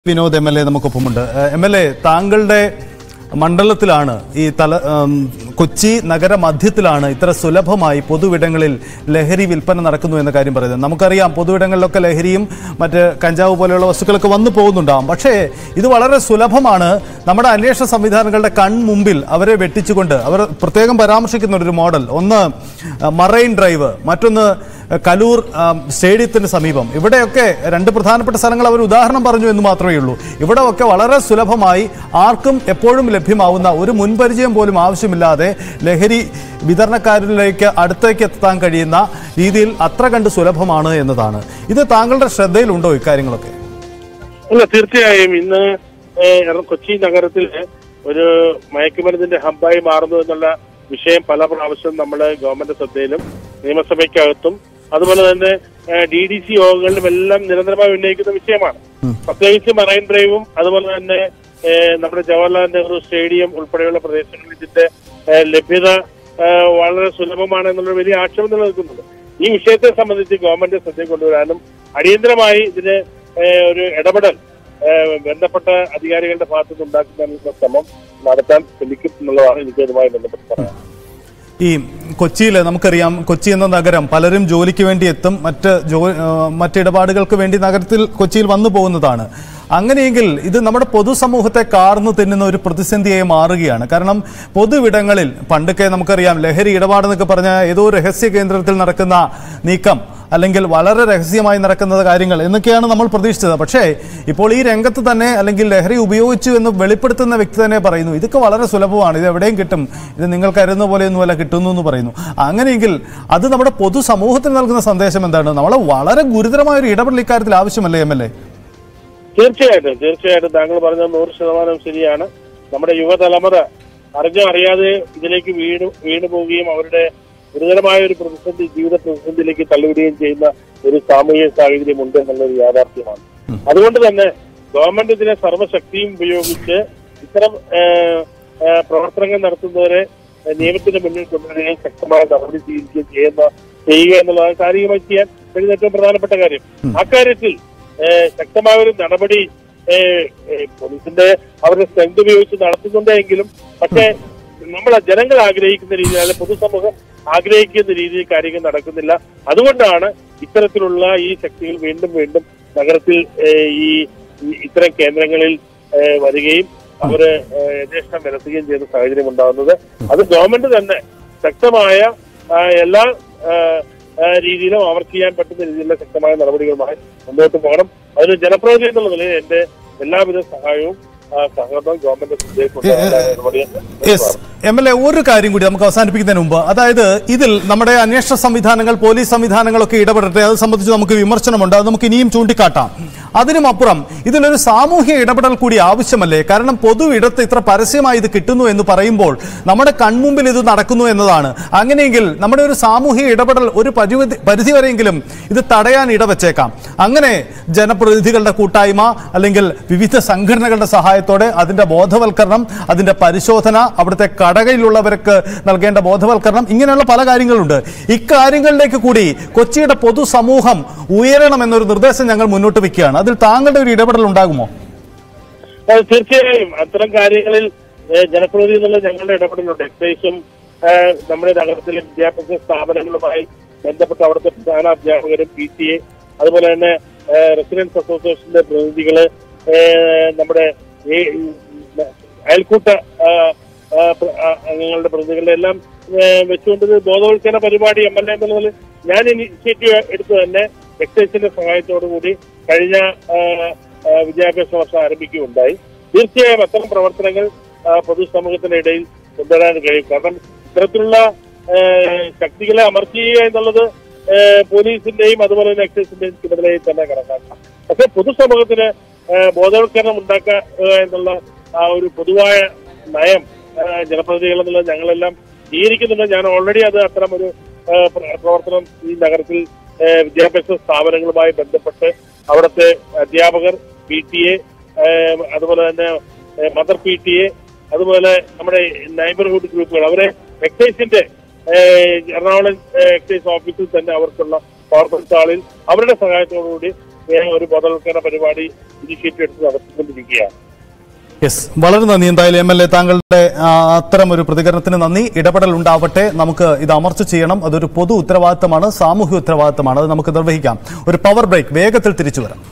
Vinod M L A നമുക്കൊപ്പമുണ്ട് M L A താങ്കളുടെ മണ്ഡലത്തിലാണ് ഈ തല ഉം, കൊച്ചി നഗര മധ്യത്തിലാണ് ഇത്ര സുലഭമായി പൊതുവിടങ്ങളിൽ ലഹരി വിൽപ്പന നടക്കുന്നു എന്ന കാര്യം പറയുന്നത് നമുക്കറിയാം പൊതുവിടങ്ങളിലൊക്കെ ലഹരിയും മറ്റ് കഞ്ചാവ് പോലെയുള്ള വസ്തുക്കളൊക്കെ വന്നു പോകുന്നുണ്ടാവും പക്ഷേ ഇത് വളരെ സുലഭമാണ് നമ്മുടെ അന്വേഷണ സംവിധാനങ്ങളുടെ കൺമുമ്പിൽ അവരെ വെട്ടിച്ചുകൊണ്ട് അവർ പ്രത്യേകം പരാമർശിക്കുന്ന ഒരു മോഡൽ ഒന്ന് മറൈൻ ഡ്രൈവ് മറ്റൊന്ന് കലൂർ ആ, സ്റ്റേഡിയത്തിന് സമീപം ഇവിടെയൊക്കെ രണ്ട് പ്രധാനപ്പെട്ട സ്ഥലങ്ങൾ അവർ ഉദാഹരണം പറഞ്ഞു എന്ന് മാത്രമേ ഉള്ളൂ ഇവിടെ ഒക്കെ വളരെ സുലഭമായി ആർക്കും എപ്പോഴും ലഭ്യമാവുന്ന ഒരു മുൻപരിചയം പോലും ആവശ്യമില്ലാതെ ലഹരി വിതരണക്കാരിലേക്ക് അടുത്തേക്ക് എത്താൻ കഴിയുന്ന രീതിയിൽ അത്ര കണ്ട് സുലഭമാണ് എന്നതാണ് ഇത് താങ്കളുടെ ശ്രദ്ധയിലുണ്ടോ ഇക്കാര്യങ്ങളൊക്കെ അല്ല തീർച്ചയായും ഇന്ന് ഏഹ്, എറ- കൊച്ചി നഗരത്തിൽ ഒരു മയക്കുമരുന്നിന്റെ ഹബ്ബായി മാറുന്നു എന്നുള്ള വിഷയം പല പ്രാവശ്യം നമ്മുടെ ഗവൺമെന്റ് ശ്രദ്ധയിലും നിയമസഭയ്ക്കകത്തും അതുപോലെ തന്നെ ഡി ഡി സി യോഗങ്ങളിലും എല്ലാം നിരന്തരമായി ഉന്നയിക്കുന്ന വിഷയമാണ് പ്രത്യേകിച്ച് മറൈൻ ഡ്രൈവും അതുപോലെ തന്നെ ഏഹ്, നമ്മുടെ ജവഹർലാൽ നെഹ്റു സ്റ്റേഡിയം ഉൾപ്പെടെയുള്ള പ്രദേശങ്ങളിൽ ഇതിന്റെ ഏഹ്, ലഭ്യത ഏഹ്, വളരെ സുലഭമാണ് എന്നുള്ള വലിയ ആക്ഷേപം നിലനിൽക്കുന്നുണ്ട് ഈ വിഷയത്തെ സംബന്ധിച്ച് ഗവൺമെന്റ് ശ്രദ്ധയിൽ കൊണ്ടുവരാനും അടിയന്തരമായി ഇതിന് ഏഹ്, ഒരു ഇടപെടൽ ഏഹ്, ബന്ധപ്പെട്ട അധികാരികളുടെ ഭാഗത്തു നിന്ന് ഉണ്ടാക്കുന്നതിനുള്ള ശ്രമം നടത്താൻ ശ്രമിക്കും എന്നുള്ളതാണ് എനിക്ക് ഇതുമായി ബന്ധപ്പെട്ട് പറയാൻ ഈ കൊച്ചിയിൽ നമുക്കറിയാം കൊച്ചി എന്ന നഗരം പലരും ജോലിക്ക് വേണ്ടി എത്തും മറ്റ് ജോ ആ, മറ്റ് ഇടപാടുകൾക്ക് വേണ്ടി നഗരത്തിൽ കൊച്ചിയിൽ വന്നു പോകുന്നതാണ് അങ്ങനെയെങ്കിൽ ഇത് നമ്മുടെ പൊതുസമൂഹത്തെ കാർന്നു തിന്നുന്ന ഒരു പ്രതിസന്ധിയായി മാറുകയാണ് കാരണം പൊതുവിടങ്ങളിൽ പണ്ടൊക്കെ നമുക്കറിയാം ലഹരി ഇടപാടെന്നൊക്കെ പറഞ്ഞ ഏതോ രഹസ്യ കേന്ദ്രത്തിൽ നടക്കുന്ന നീക്കം അല്ലെങ്കിൽ വളരെ രഹസ്യമായി നടക്കുന്ന കാര്യങ്ങൾ എന്നൊക്കെയാണ് നമ്മൾ പ്രതീക്ഷിച്ചത് പക്ഷേ ഇപ്പോൾ ഈ രംഗത്ത് തന്നെ അല്ലെങ്കിൽ ലഹരി ഉപയോഗിച്ചു എന്ന് വെളിപ്പെടുത്തുന്ന വ്യക്തി തന്നെ പറയുന്നു ഇതൊക്കെ വളരെ സുലഭമാണ് ഇത് എവിടെയും കിട്ടും ഇത് നിങ്ങൾ കരുതുന്ന പോലെയൊന്നുമല്ല കിട്ടുന്നു എന്ന് പറയുന്നു അങ്ങനെയെങ്കിൽ അത് നമ്മുടെ പൊതുസമൂഹത്തിന് നൽകുന്ന സന്ദേശം എന്താണ് നമ്മളെ വളരെ ഗുരുതരമായ ഒരു ഇടപെടൽ ഇക്കാര്യത്തിൽ ആവശ്യമല്ലേ എം എൽ എ തീർച്ചയായിട്ടും തീർച്ചയായിട്ടും താങ്കൾ പറഞ്ഞ നൂറ് ശതമാനം ശരിയാണ് നമ്മുടെ യുവതലമുറ അറിഞ്ഞോ അറിയാതെ ഇതിലേക്ക് വീണ് വീണു പോവുകയും അവരുടെ ഗുരുതരമായ ഒരു പ്രതിസന്ധി ജീവിത പ്രതിസന്ധിയിലേക്ക് തള്ളിവിടുകയും ചെയ്യുന്ന ഒരു സാമൂഹിക സാഹചര്യം ഉണ്ട് എന്നുള്ളൊരു യാഥാർത്ഥ്യമാണ് അതുകൊണ്ട് തന്നെ ഗവൺമെന്റ് ഇതിനെ സർവ്വശക്തിയും ഉപയോഗിച്ച് ഇത്തരം ഏഹ്, ഏഹ്, പ്രവർത്തനങ്ങൾ നടത്തുന്നവരെ ഏഹ്, നിയമത്തിന് മുന്നിൽ കൊണ്ടുവരികയും ശക്തമായ നടപടി സ്വീകരിക്കുകയും ചെയ്യുന്ന ചെയ്യുക എന്നുള്ളതാണ് കാര്യം ചെയ്യാൻ കഴിയുന്ന ഏറ്റവും പ്രധാനപ്പെട്ട കാര്യം അക്കാര്യത്തിൽ ഏഹ് ശക്തമായ ഒരു നടപടി ഏഹ് ഏഹ് പോലീസിന്റെ അവരുടെ സ്ട്രെങ്ത് ഉപയോഗിച്ച് നടത്തുന്നുണ്ടെങ്കിലും പക്ഷേ നമ്മൾ ജനങ്ങൾ ആഗ്രഹിക്കുന്ന രീതിയിൽ അല്ലെ പൊതുസമൂഹം ആഗ്രഹിക്കുന്ന രീതിയിൽ കാര്യങ്ങൾ നടക്കുന്നില്ല അതുകൊണ്ടാണ് ഇത്തരത്തിലുള്ള ഈ ശക്തികൾ വീണ്ടും വീണ്ടും നഗരത്തിൽ ഏഹ് ഈ ഈ ഇത്തരം കേന്ദ്രങ്ങളിൽ ഏഹ് വരികയും അവര് ഏഹ് യഥേഷ്ടം വിലസുകയും ചെയ്യുന്ന സാഹചര്യം ഉണ്ടാകുന്നത് അത് ഗവൺമെന്റ് തന്നെ ശക്തമായ ആ, എല്ലാ ആ, ആ, രീതിയിലും അവർ ചെയ്യാൻ പറ്റുന്ന രീതിയിലുള്ള ശക്തമായ നടപടികളുമായി മുന്നോട്ട് പോകണം അതിന് ജനപ്രതിനിധി എന്നുള്ള നിലയിൽ എന്റെ എല്ലാവിധ സഹായവും ആ, സഹകരണവും ഗവൺമെന്റ് ശ്രദ്ധയിൽ കൊണ്ടുവരാനുള്ള നടപടി യെസ് എം എൽ എ ഒരു കാര്യം കൂടി നമുക്ക് അവസാനിപ്പിക്കുന്നതിന് മുമ്പ് അതായത് ഇതിൽ നമ്മുടെ അന്വേഷണ സംവിധാനങ്ങൾ പോലീസ് സംവിധാനങ്ങളൊക്കെ ഇടപെടട്ടെ അത് സംബന്ധിച്ച് നമുക്ക് വിമർശനമുണ്ട് അത് നമുക്ക് ഇനിയും ചൂണ്ടിക്കാട്ടാം അതിനുമപ്പുറം ഇതിലൊരു സാമൂഹ്യ ഇടപെടൽ കൂടി ആവശ്യമല്ലേ കാരണം പൊതു ഇടത്ത് ഇത്ര പരസ്യമായി ഇത് കിട്ടുന്നു എന്ന് പറയുമ്പോൾ നമ്മുടെ കൺമുമ്പിൽ ഇത് നടക്കുന്നു എന്നതാണ് അങ്ങനെയെങ്കിൽ നമ്മുടെ ഒരു സാമൂഹിക ഇടപെടൽ ഒരു പരിമിതി പരിധിവരെയെങ്കിലും ഇത് തടയാൻ ഇടവച്ചേക്കാം അങ്ങനെ ജനപ്രതിനിധികളുടെ കൂട്ടായ്മ അല്ലെങ്കിൽ വിവിധ സംഘടനകളുടെ സഹായത്തോടെ അതിന്റെ ബോധവൽക്കരണം അതിന്റെ പരിശോധന അവിടുത്തെ കടകയിലുള്ളവർക്ക് നൽകേണ്ട ബോധവൽക്കരണം ഇങ്ങനെയുള്ള പല കാര്യങ്ങളുണ്ട് ഇക്കാര്യങ്ങളിലേക്ക് കൂടി കൊച്ചിയുടെ പൊതുസമൂഹം ഉയരണം എന്നൊരു നിർദ്ദേശം ഞങ്ങൾ മുന്നോട്ട് വെക്കുകയാണ് അതിൽ താങ്കളുടെ ഒരു ഇടപെടൽ ഉണ്ടാകുമോ അത് തീർച്ചയായും അത്തരം കാര്യങ്ങളിൽ ഏഹ്, ജനപ്രതിനിധി എന്നുള്ള ഞങ്ങളുടെ ഇടപെടലുണ്ട് എക്സൈസും ഏഹ്, നമ്മുടെ നഗരത്തിലെ വിദ്യാഭ്യാസ സ്ഥാപനങ്ങളുമായി ബന്ധപ്പെട്ട അവിടുത്തെ പ്രധാന അധ്യാപകരും പി ടി എ അതുപോലെ തന്നെ റെസിഡൻസ് അസോസിയേഷന്റെ പ്രതിനിധികള് ഏഹ്, നമ്മുടെ ഈ അയൽക്കൂട്ട ഏഹ്, ഏഹ്, പ്ര- ആ, അംഗങ്ങളുടെ പ്രതിനിധികളുടെ എല്ലാം ഏഹ്, വെച്ചുകൊണ്ട് ഒരു ബോധവൽക്കരണ പരിപാടി എം എൽ എ എന്നുള്ളതിൽ ഞാൻ ഇനിഷ്യേറ്റീവ് എടുത്തു തന്നെ എക്സൈസിന്റെ സഹായത്തോടു കൂടി കഴിഞ്ഞ ഏഹ്, ഏഹ്, വിദ്യാഭ്യാസ വർഷം ആരംഭിക്കുകയുണ്ടായി തീർച്ചയായും അത്തരം പ്രവർത്തനങ്ങൾ ആ, പൊതുസമൂഹത്തിന്റെ ഇടയിൽ കൊണ്ടുവരാൻ കഴിയും കാരണം ഇത്തരത്തിലുള്ള ഏഹ്, ശക്തികളെ അമർത്തിയുക എന്നുള്ളത് ഏഹ്, പോലീസിന്റെയും അതുപോലെ തന്നെ എക്സൈസിന്റെയും ചുമതലയിൽ തന്നെ കണക്കാക്കാം പക്ഷെ പൊതുസമൂഹത്തിന് ഏഹ്, ബോധവൽക്കരണം ഉണ്ടാക്കുക എന്നുള്ള ആ ഒരു പൊതുവായ നയം ഏഹ്, ജനപ്രതിനിധികൾ എന്നുള്ളത് ഞങ്ങളെല്ലാം സ്വീകരിക്കുന്നുണ്ട് ഞാൻ ഓൾറെഡി അത് അത്തരം ഒരു ഏഹ്, പ്ര- പ്രവർത്തനം ഈ നഗരത്തിൽ ഏഹ്, വിദ്യാഭ്യാസ സ്ഥാപനങ്ങളുമായി ബന്ധപ്പെട്ട് അവിടുത്തെ അധ്യാപകർ പി ടി എ അതുപോലെ തന്നെ ഏഹ്, മദർ പി ടി എ അതുപോലെ നമ്മുടെ നൈബർഹുഡ് ഗ്രൂപ്പുകൾ അവരെ എക്സൈസിന്റെ ഏഹ്, എറണാകുളം ഏഹ്, എക്സൈസ് ഓഫീസിൽ തന്നെ അവർക്കുള്ള പവർമെന്റ് ഹാളിൽ അവരുടെ സഹായത്തോടുകൂടി ഏഹ്, ഒരു ബോധവൽക്കരണ പരിപാടി ഇനിഷ്യേറ്റീവ് എടുത്ത് നടത്തിക്കൊണ്ടിരിക്കുകയാണ് യെസ് വളരെ നന്ദി എന്തായാലും എം എൽ എ താങ്കളുടെ ആ, അത്തരം ഒരു പ്രതികരണത്തിന് നന്ദി ഇടപെടൽ ഉണ്ടാവട്ടെ നമുക്ക് ഇത് അമർച്ച ചെയ്യണം അതൊരു പൊതു ഉത്തരവാദിത്തമാണ് സാമൂഹ്യ ഉത്തരവാദിത്തമാണ് അത് നമുക്ക് നിർവഹിക്കാം ഒരു പവർ ബ്രേക്ക് വേഗത്തിൽ തിരിച്ചു വരാം